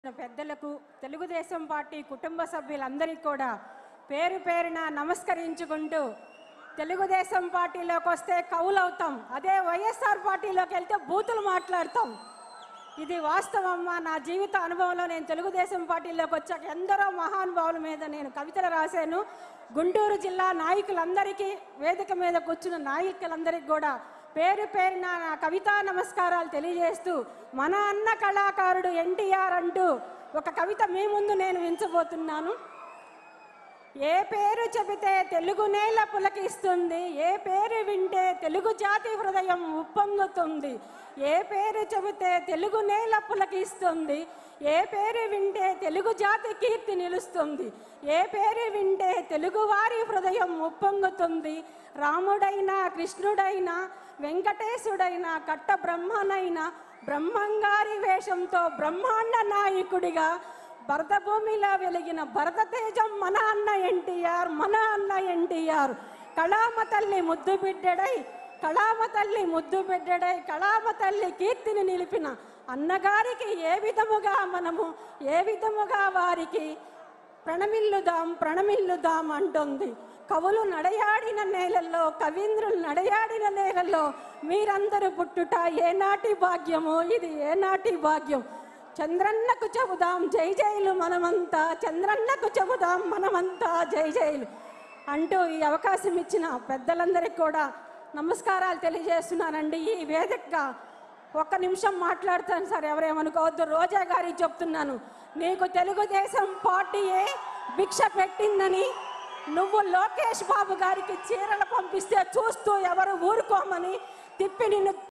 పెద్దలకు తెలుగుదేశం పార్టీ కుటుంబ సభ్యులందరికీ కూడా పేరు పేరున నమస్కరించుకుంటూ తెలుగుదేశం పార్టీలోకి వస్తే కవులవుతాం అదే వైఎస్ఆర్ పార్టీలోకి వెళ్తే బూతులు మాట్లాడతాం ఇది వాస్తవమ్మా నా జీవిత అనుభవంలో నేను తెలుగుదేశం పార్టీలోకి వచ్చాక ఎందరో మహానుభావుల మీద నేను కవితలు రాశాను గుంటూరు జిల్లా నాయకులందరికీ వేదిక మీద కూర్చున్న నాయకులందరికీ కూడా పేరు పేరున నా కవితా నమస్కారాలు తెలియజేస్తూ మన అన్న కళాకారుడు ఎన్టీఆర్ అంటూ ఒక కవిత మీ ముందు నేను వించబోతున్నాను ఏ పేరు చెబితే తెలుగు నేల పులకిస్తుంది ఏ పేరు వింటే తెలుగు జాతి హృదయం ఉప్పొంగుతుంది ఏ పేరు చెబితే తెలుగు నేల పులకిస్తుంది ఏ పేరు వింటే తెలుగు జాతి కీర్తి నిలుస్తుంది ఏ పేరు వింటే తెలుగువారి హృదయం ఉప్పొంగుతుంది రాముడైనా కృష్ణుడైనా వెంకటేశుడైనా కట్ట బ్రహ్మనైనా బ్రహ్మంగారి వేషంతో బ్రహ్మాండ నాయకుడిగా భరత భూమిలో వెలిగిన భరత తేజం మన అన్న ఎన్టీఆర్ మన అన్న ఎన్టీఆర్ కళామ తల్లి ముద్దు బిడ్డడై కళామ తల్లి ముద్దు బిడ్డడై కళామ తల్లి కీర్తిని నిలిపిన అన్నగారికి ఏ విధముగా మనము ఏ విధముగా వారికి ప్రణమిల్లుదాం ప్రణమిల్లుదాం అంటుంది కవులు నడయాడిన నేలల్లో కవీంద్రులు నడయాడిన నేలల్లో మీరందరూ పుట్టుట ఏనాటి భాగ్యమో ఇది ఏనాటి భాగ్యం చంద్రన్నకు చెబుదాం జై జైలు మనమంతా చంద్రన్నకు చెబుదాం మనమంతా జై జైలు అంటూ ఈ అవకాశం ఇచ్చిన పెద్దలందరికీ కూడా నమస్కారాలు తెలియజేస్తున్నానండి ఈ వేదికగా ఒక్క నిమిషం మాట్లాడతాను సార్ ఎవరేమనుకోవద్దు రోజా గారికి చెప్తున్నాను నీకు తెలుగుదేశం పార్టీయే భిక్ష పెట్టిందని నువ్వు లోకేష్ బాబు గారికి చీరలు పంపిస్తే చూస్తూ ఎవరు ఊరుకోమని తిప్పి నిన్ను